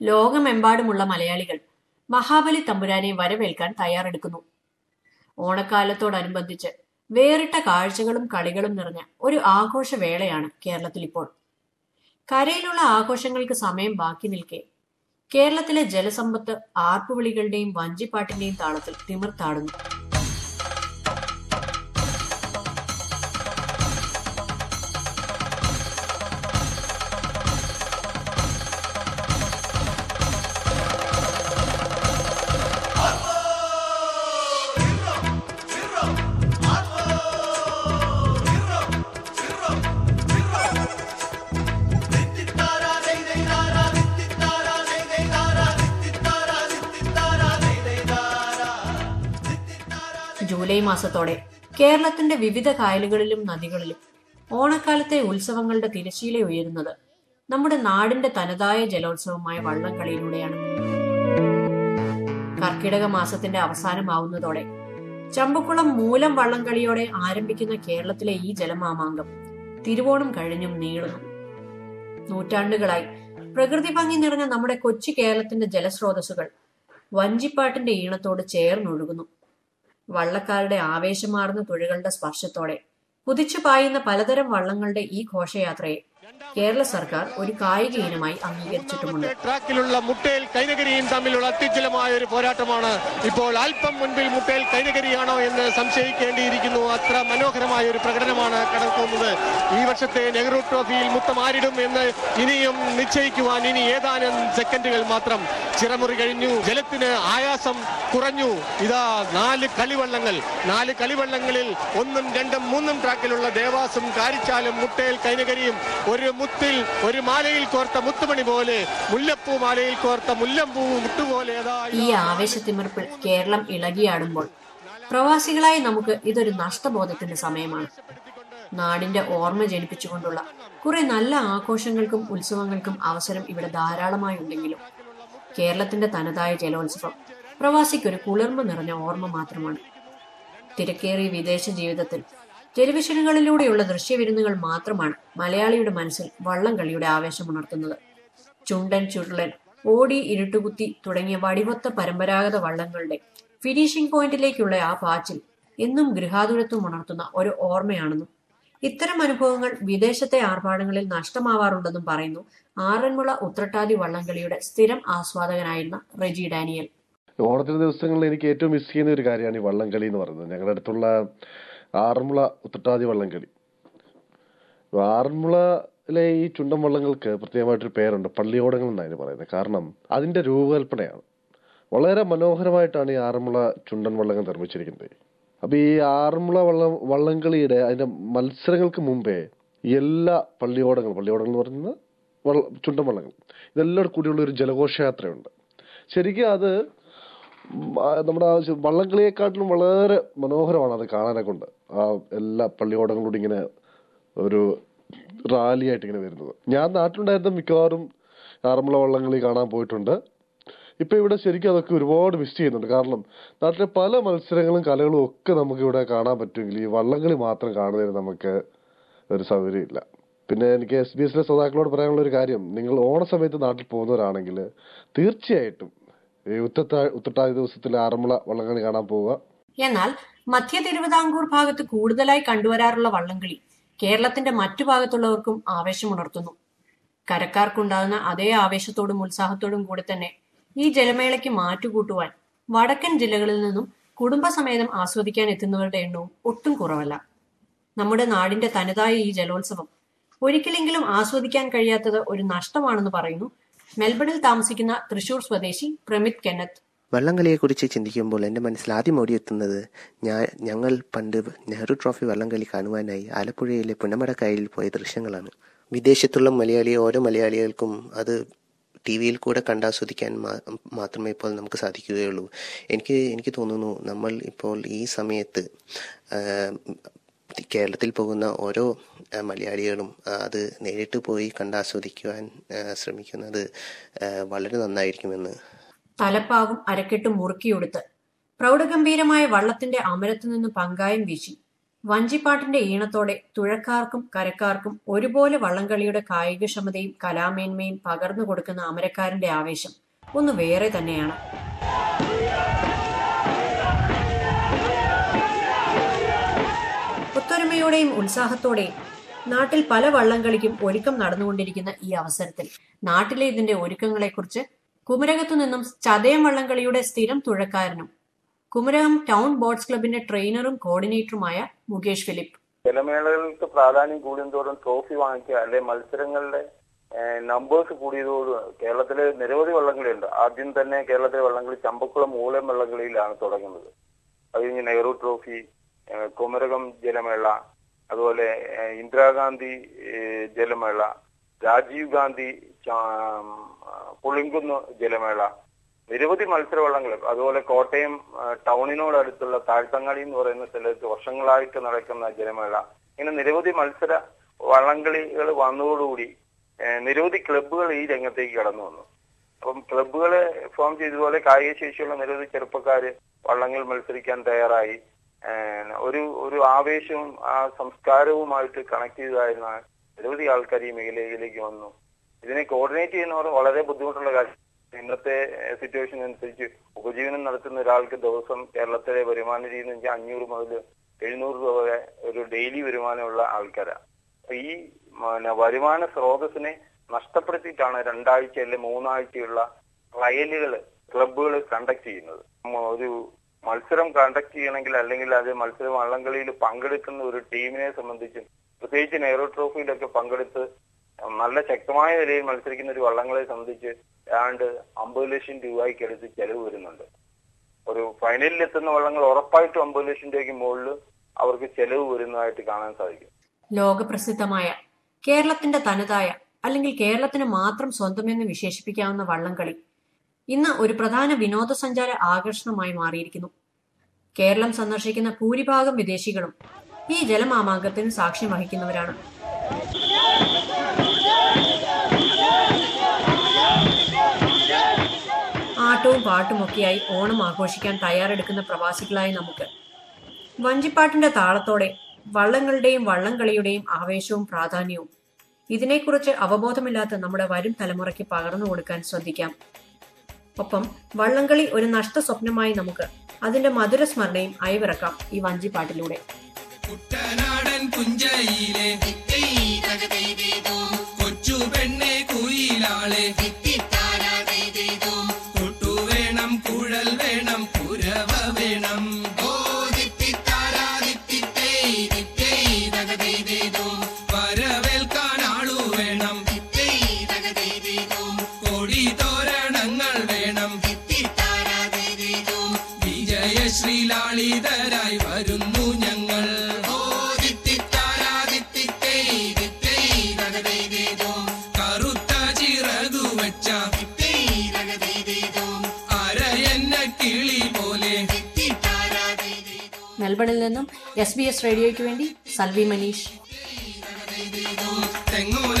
ലോകമെമ്പാടുമുള്ള മലയാളികൾ മഹാബലി തമ്പുരാനെ വരവേൽക്കാൻ തയ്യാറെടുക്കുന്നു ഓണക്കാലത്തോടനുബന്ധിച്ച് വേറിട്ട കാഴ്ചകളും കളികളും നിറഞ്ഞ ഒരു ആഘോഷവേളയാണ് കേരളത്തിൽ ഇപ്പോൾ കരയിലുള്ള ആഘോഷങ്ങൾക്ക് സമയം ബാക്കി നിൽക്കെ കേരളത്തിലെ ജലസമ്പത്ത് ആർപ്പുവിളികളുടെയും വഞ്ചിപ്പാട്ടിന്റെയും താളത്തിൽ തിമിർത്താടുന്നു ജൂലൈ മാസത്തോടെ കേരളത്തിന്റെ വിവിധ കായലുകളിലും നദികളിലും ഓണക്കാലത്തെ ഉത്സവങ്ങളുടെ തിരശീല ഉയരുന്നത് നമ്മുടെ നാടിന്റെ തനതായ ജലോത്സവമായ വള്ളംകളിയിലൂടെയാണ് കർക്കിടക മാസത്തിന്റെ അവസാനമാവുന്നതോടെ ചമ്പക്കുളം മൂലം വള്ളംകളിയോടെ ആരംഭിക്കുന്ന കേരളത്തിലെ ഈ ജലമാമാങ്കം തിരുവോണം കഴിഞ്ഞും നീളുന്നു നൂറ്റാണ്ടുകളായി പ്രകൃതി ഭംഗി നിറഞ്ഞ നമ്മുടെ കൊച്ചു കേരളത്തിന്റെ ജലസ്രോതസ്സുകൾ വഞ്ചിപ്പാട്ടിന്റെ ഈണത്തോട് ചേർന്നൊഴുകുന്നു വള്ളക്കാരുടെ ആവേശമാർന്ന തുഴകളുടെ സ്പർശത്തോടെ കുതിച്ചു പായുന്ന പലതരം വള്ളങ്ങളുടെ ഈ ഘോഷയാത്രയെ കേരള സർക്കാർ ഒരു കായിക ഇനമായി അംഗീകരിച്ചിട്ടുമുണ്ട് ട്രാക്കിലുള്ള മുട്ടേൽ കൈനകരിയും തമ്മിലുള്ള അത്യുജ്വലമായ ഒരു പോരാട്ടമാണ് ഇപ്പോൾ അല്പം മുൻപിൽ മുട്ടേൽ കൈനകരിയാണോ എന്ന് സംശയിക്കേണ്ടിയിരിക്കുന്നു അത്ര മനോഹരമായ ഒരു പ്രകടനമാണ് കടക്കുന്നത് ഈ വർഷത്തെ നെഹ്റു ട്രോഫിയിൽ മുത്തം ആരിടും എന്ന് ഇനിയും നിശ്ചയിക്കുവാൻ ഇനി ഏതാനും സെക്കൻഡുകൾ മാത്രം ചിറമുറി കഴിഞ്ഞു ജലത്തിന് ആയാസം കുറഞ്ഞു ഇതാ നാല് കളിവള്ളങ്ങൾ നാല് കളിവള്ളങ്ങളിൽ ഒന്നും രണ്ടും മൂന്നും ട്രാക്കിലുള്ള ദേവാസും കാരിച്ചാലും മുട്ടേൽ കൈനകരിയും ഒരു മുത്തിൽ ഒരു മാലയിൽ കോർത്ത മുത്തുമണി പോലെ മുല്ലപ്പൂ മാലയിൽ കോർത്ത മുല്ലമ്പൂ മുട്ടുപോലെ അതാ ഈ ആവേശത്തിമിർപ്പിൽ കേരളം ഇളകിയാടുമ്പോൾ പ്രവാസികളായി നമുക്ക് ഇതൊരു നഷ്ടബോധത്തിന്റെ സമയമാണ് നാടിന്റെ ഓർമ്മ ജനിപ്പിച്ചുകൊണ്ടുള്ള കുറെ നല്ല ആഘോഷങ്ങൾക്കും ഉത്സവങ്ങൾക്കും അവസരം ഇവിടെ ധാരാളമായി ഉണ്ടെങ്കിലും കേരളത്തിന്റെ തനതായ ജലോത്സവം പ്രവാസിക്കൊരു കുളിർമ നിറഞ്ഞ ഓർമ്മ മാത്രമാണ് തിരക്കേറിയ വിദേശ ജീവിതത്തിൽ ടെലിവിഷനുകളിലൂടെയുള്ള ദൃശ്യവിരുന്നുകൾ മാത്രമാണ് മലയാളിയുടെ മനസ്സിൽ വള്ളംകളിയുടെ ആവേശമുണർത്തുന്നത് ചുണ്ടൻ ചുരുളൻ ഓടി ഇരുട്ടുകുത്തി തുടങ്ങിയ വടിവൊത്ത പരമ്പരാഗത വള്ളങ്ങളുടെ ഫിനിഷിംഗ് പോയിന്റിലേക്കുള്ള ആ പാച്ചിൽ എന്നും ഗൃഹാതുരത്വം ഉണർത്തുന്ന ഒരു ഓർമ്മയാണെന്നും ഇത്തരം അനുഭവങ്ങൾ വിദേശത്തെ ആർഭാടങ്ങളിൽ നഷ്ടമാവാറുണ്ടെന്നും പറയുന്നു ആറന്മുള ഉത്രട്ടാതി വള്ളംകളിയുടെ സ്ഥിരം ആസ്വാദകനായിരുന്ന റെജി ഡാനിയൽ ഓണത്തിന്റെ ദിവസങ്ങളിൽ എനിക്ക് ഏറ്റവും മിസ് ചെയ്യുന്ന ഒരു കാര്യമാണ് ഈ വള്ളംകളി എന്ന് പറയുന്നത് ഞങ്ങളുടെ അടുത്തുള്ള ആറന്മുള ഉത്രട്ടാതി വള്ളംകളി ആറന്മുളയിലെ ഈ ചുണ്ടൻ വള്ളങ്ങൾക്ക് പ്രത്യേകമായിട്ടൊരു പേരുണ്ട് പള്ളിയോടങ്ങൾ എന്നാണ് അതിന് പറയുന്നത് കാരണം അതിന്റെ രൂപകൽപ്പനയാണ് വളരെ മനോഹരമായിട്ടാണ് ഈ ആറന്മുള ചുണ്ടൻ വള്ളങ്ങൾ നിർമ്മിച്ചിരിക്കുന്നത് അപ്പൊ ഈ ആറന്മുള വള്ളം വള്ളംകളിയുടെ അതിന്റെ മത്സരങ്ങൾക്ക് മുമ്പേ എല്ലാ പള്ളിയോടങ്ങൾ പള്ളിയോടങ്ങൾ എന്ന് പറയുന്നത് വള്ള ചുണ്ടൻ വള്ളങ്ങൾ ഇതെല്ലാം കൂടിയുള്ള ഒരു ജലഘോഷയാത്രയുണ്ട് ശരിക്കും അത് ഉം, ആ നമ്മുടെ ആ ചു- വള്ളംകളിയെക്കാട്ടിലും വളരെ മനോഹരമാണ് അത് കാണാനെ കൊണ്ട് ആ എല്ലാ പള്ളിയോടങ്ങളോട് ഇങ്ങനെ ഒരു റാലി ആയിട്ട് ഇങ്ങനെ വരുന്നത് ഞാൻ നാട്ടിലുണ്ടായിരുന്ന മിക്കവാറും ആറന്മുള വള്ളംകളി കാണാൻ പോയിട്ടുണ്ട് ഇപ്പൊ ഇവിടെ ശരിക്കും അതൊക്കെ ഒരുപാട് മിസ് ചെയ്യുന്നുണ്ട് കാരണം നാട്ടിലെ പല മത്സരങ്ങളും കലകളും ഒക്കെ നമുക്ക് ഇവിടെ കാണാൻ പറ്റുമെങ്കിൽ ഈ വള്ളംകളി മാത്രം കാണുന്നതിന് നമുക്ക് ഒരു സൗകര്യമില്ല പിന്നെ എനിക്ക് എസ് ബി എസിലെ ശ്രോതാക്കളോട് പറയാനുള്ള ഒരു കാര്യം നിങ്ങൾ ഓണ സമയത്ത് നാട്ടിൽ പോകുന്നവരാണെങ്കിൽ തീർച്ചയായിട്ടും ഈ ഉത്തട്ടാ ഉത്തട്ടാതി ദിവസത്തിൽ ആറന്മുള വള്ളംകളി കാണാൻ പോവുക എന്നാൽ മധ്യ തിരുവിതാംകൂർ ഭാഗത്ത് കൂടുതലായി കണ്ടുവരാറുള്ള വള്ളംകളി കേരളത്തിന്റെ മറ്റു ഭാഗത്തുള്ളവർക്കും ആവേശമുണർത്തുന്നു കരക്കാർക്കുണ്ടാകുന്ന അതേ ആവേശത്തോടും ഉത്സാഹത്തോടും കൂടി തന്നെ ഈ ജലമേളയ്ക്ക് മാറ്റുകൂട്ടുവാൻ വടക്കൻ ജില്ലകളിൽ നിന്നും കുടുംബസമേതം ആസ്വദിക്കാൻ എത്തുന്നവരുടെ എണ്ണവും ഒട്ടും കുറവല്ല നമ്മുടെ നാടിന്റെ തനതായ ഈ ജലോത്സവം ഒരിക്കലെങ്കിലും ആസ്വദിക്കാൻ കഴിയാത്തത് ഒരു നഷ്ടമാണെന്ന് പറയുന്നു മെൽബണിൽ താമസിക്കുന്ന തൃശൂർ സ്വദേശി പ്രമിത് കെന്നത്ത് വള്ളംകളിയെക്കുറിച്ച് ചിന്തിക്കുമ്പോൾ എൻ്റെ മനസ്സിൽ ആദ്യം ഓടിയെത്തുന്നത് ഞാൻ ഞങ്ങൾ പണ്ട് നെഹ്റു ട്രോഫി വള്ളംകളി കാണുവാനായി ആലപ്പുഴയിലെ പുന്നമടക്കായലിൽ പോയ ദൃശ്യങ്ങളാണ് വിദേശത്തുള്ള മലയാളി ഓരോ മലയാളികൾക്കും അത് ടി വിയിൽ കൂടെ കണ്ടാസ്വദിക്കാൻ മാ- മാത്രമേ ഇപ്പോൾ നമുക്ക് സാധിക്കുകയുള്ളൂ എനിക്ക് എനിക്ക് തോന്നുന്നു നമ്മൾ ഇപ്പോൾ ഈ സമയത്ത് ആ, കേരളത്തിൽ പോകുന്ന ഓരോ ആ, മലയാളികളും ആ, അത് നേരിട്ട് പോയി കണ്ടാസ്വദിക്കുവാൻ ആ, ശ്രമിക്കുന്നത് ആ, വളരെ നന്നായിരിക്കുമെന്ന് തലപ്പാവും അരക്കെട്ടും മുറുക്കിയെടുത്ത് പ്രൗഢഗംഭീരമായ വള്ളത്തിന്റെ അമരത്തു നിന്ന് പങ്കായം വീശി വഞ്ചിപ്പാട്ടിന്റെ ഈണത്തോടെ തുഴക്കാർക്കും കരക്കാർക്കും ഒരുപോലെ വള്ളംകളിയുടെ കായികക്ഷമതയും കലാമേന്മയും പകർന്നു കൊടുക്കുന്ന അമരക്കാരന്റെ ആവേശം ഒന്ന് വേറെ തന്നെയാണ് ഒത്തൊരുമയോടെയും ഉത്സാഹത്തോടെയും നാട്ടിൽ പല വള്ളംകളിക്കും ഒരുക്കം നടന്നുകൊണ്ടിരിക്കുന്ന ഈ അവസരത്തിൽ നാട്ടിലെ ഇതിന്റെ ഒരുക്കങ്ങളെക്കുറിച്ച് കുമരകത്തു നിന്നും ചതയം വള്ളംകളിയുടെ സ്ഥിരം തുഴക്കാരനും കുമരകം ടൗൺ ബോട്ട്സ് ക്ലബിന്റെ ട്രെയിനറും കോർഡിനേറ്ററുമായ മുകേഷ് ഫിലിപ്പ് ജലമേളകൾക്ക് പ്രാധാന്യം കൂടുന്നതോറും ട്രോഫി വാങ്ങിക്കുക അല്ലെ മത്സരങ്ങളുടെ നമ്പേഴ്സ് കൂടിയതോടും കേരളത്തിലെ നിരവധി വള്ളംകളിയുണ്ട് ആദ്യം തന്നെ കേരളത്തിലെ വള്ളംകളി ചമ്പക്കുളം മൂലം വള്ളംകളിയിലാണ് തുടങ്ങുന്നത് അത് കഴിഞ്ഞ് നെഹ്റു ട്രോഫി ഏഹ് കുമരകം ജലമേള അതുപോലെ ഏഹ് ഇന്ദിരാഗാന്ധി ഏഹ് ജലമേള രാജീവ് ഗാന്ധി ചാ- പുളിങ്കുന്ന് ജലമേള നിരവധി മത്സരവള്ളങ്ങൾ അതുപോലെ കോട്ടയം ആ, ടൗണിനോടടുത്തുള്ള താഴ്ത്തങ്ങാടി എന്ന് പറയുന്ന സ്ഥലത്ത് വർഷങ്ങളായിട്ട് നടക്കുന്ന ജലമേള ഇങ്ങനെ നിരവധി മത്സര വള്ളംകളികൾ വന്നതോടുകൂടി ഏ, നിരവധി ക്ലബ്ബുകൾ ഈ രംഗത്തേക്ക് കടന്നു വന്നു അപ്പം ക്ലബ്ബുകളെ ഫോം ചെയ്തതുപോലെ കായിക ശേഷിയുള്ള നിരവധി ചെറുപ്പക്കാര് വള്ളങ്ങൾ മത്സരിക്കാൻ തയ്യാറായി ഏ, ഒരു ഒരു ആവേശവും ആ സംസ്കാരവുമായിട്ട് കണക്ട് ചെയ്തതായിരുന്ന നിരവധി ആൾക്കാർ ഈ മേഖലയിലേക്ക് വന്നു ഇതിനെ കോർഡിനേറ്റ് ചെയ്യുന്നവർ വളരെ ബുദ്ധിമുട്ടുള്ള കാര്യം ഇന്നത്തെ സിറ്റുവേഷൻ അനുസരിച്ച് ഉപജീവനം നടത്തുന്ന ഒരാൾക്ക് ദിവസം കേരളത്തിലെ വരുമാന രീതി എന്ന് വെച്ചാൽ അഞ്ഞൂറ് മുതൽ എഴുന്നൂറ് രൂപ വരെ ഒരു ഡെയിലി വരുമാനമുള്ള ആൾക്കാരാണ് അപ്പൊ ഈ പിന്നെ വരുമാന സ്രോതസ്സിനെ നഷ്ടപ്പെടുത്തിയിട്ടാണ് രണ്ടാഴ്ച അല്ലെ മൂന്നാഴ്ചയുള്ള ട്രയലുകൾ ക്ലബുകൾ കണ്ടക്ട് ചെയ്യുന്നത് ഉം, ഒരു മത്സരം കണ്ടക്ട് ചെയ്യണമെങ്കിൽ അല്ലെങ്കിൽ അത് മത്സര വള്ളംകളിയിൽ പങ്കെടുക്കുന്ന ഒരു ടീമിനെ സംബന്ധിച്ചും പ്രത്യേകിച്ച് നെഹ്റു ട്രോഫിയിലൊക്കെ പങ്കെടുത്ത് നല്ല ശക്തമായ നിലയിൽ മത്സരിക്കുന്ന ഒരു വള്ളങ്ങളെ സംബന്ധിച്ച് ഏതാണ്ട് അമ്പത് ലക്ഷം രൂപയ്ക്ക് അടുത്ത് ചെലവ് വരുന്നുണ്ട് ഒരു ഫൈനലിൽ എത്തുന്ന വള്ളങ്ങൾ ഉറപ്പായിട്ടും അമ്പത് ലക്ഷം രൂപയ്ക്ക് മുകളിൽ അവർക്ക് ചെലവ് വരുന്നതായിട്ട് കാണാൻ സാധിക്കും ലോകപ്രസിദ്ധമായ കേരളത്തിന്റെ തനതായ അല്ലെങ്കിൽ കേരളത്തിന് മാത്രം സ്വന്തമെന്ന് വിശേഷിപ്പിക്കാവുന്ന വള്ളംകളി ഇന്ന് ഒരു പ്രധാന വിനോദസഞ്ചാര ആകർഷണമായി മാറിയിരിക്കുന്നു കേരളം സന്ദർശിക്കുന്ന ഭൂരിഭാഗം വിദേശികളും ഈ ജലമാമാങ്കത്തിന് സാക്ഷ്യം വഹിക്കുന്നവരാണ് ആട്ടവും പാട്ടുമൊക്കെയായി ഓണം ആഘോഷിക്കാൻ തയ്യാറെടുക്കുന്ന പ്രവാസികളായി നമുക്ക് വഞ്ചിപ്പാട്ടിന്റെ താളത്തോടെ വള്ളങ്ങളുടെയും വള്ളംകളിയുടെയും ആവേശവും പ്രാധാന്യവും ഇതിനെക്കുറിച്ച് അവബോധമില്ലാത്ത നമ്മുടെ വരും തലമുറയ്ക്ക് പകർന്നു കൊടുക്കാൻ ശ്രദ്ധിക്കാം ഒപ്പം വള്ളംകളി ഒരു നഷ്ട സ്വപ്നമായി നമുക്ക് അതിന്റെ മധുര സ്മരണയും അയവിറക്കാം ഈ വഞ്ചിപ്പാട്ടിലൂടെ കുട്ടനാടൻ പുഞ്ചയിലെ കൊച്ചു പെണ്ണെ കുയിലാളെ കൊട്ടു വേണം കുഴൽ വേണം കുരവ വേണം ഓ ദിത്തിത്താരാ ദിത്തിത്തേ ദിത്തേ തകതൈതേതോ വരവേൽക്കാൻ ആളു വേണം കൊടി തോരണങ്ങൾ വേണം വിജയശ്രീലാളിതരായി വരുന്നു ഞങ്ങൾ ഓ ദിത്തിത്താരാ ദിത്തിത്തേ ദിത്തേ തകതൈതേതോ കറുത്ത ചിറകു വെച്ച അരയന്ന കിളി പോലെ മെൽബണിൽ നിന്നും എസ് ബി എസ് റേഡിയോയ്ക്ക് വേണ്ടി സൽവി മനീഷ് തെങ്ങോല